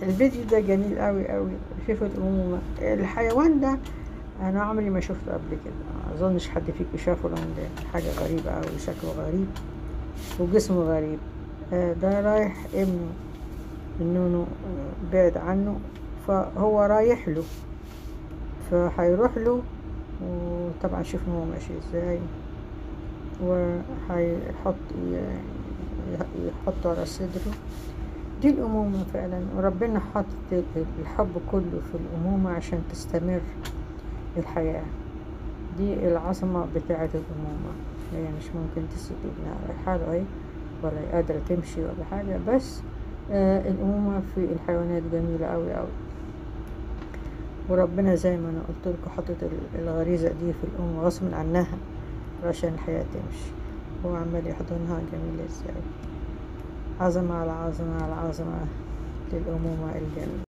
الفيديو ده جميل قوي قوي شوفوا الأمومة الحيوان ده أنا عمري ما شفته قبل كده ما أظنش حد فيكم شافه لأن ده حاجة غريبة أوي شكله غريب وجسمه غريب آه، ده رايح ابنه النونو آه، بعد عنه فهو رايح له فهيروح له وطبعا شوفوا هو ماشي ازاي وهيحط ي- يحطه على صدره دي الأمومة فعلا وربنا حط الحب كله في الأمومة عشان تستمر الحياة دي العظمة بتاعة الأمومة هي مش ممكن تسيب ابنها رايحة له اهي ولا قادرة تمشي ولا حاجة بس آه الأمومة في الحيوانات جميلة أوي أوي وربنا زي ما أنا قلت لكم حطت ال- الغريزة دي في الأم غصب عنها عشان الحياة تمشي هو عمال يحضنها جميلة ازاي عظمة على عظمة على عظمة للأمومة الجميلة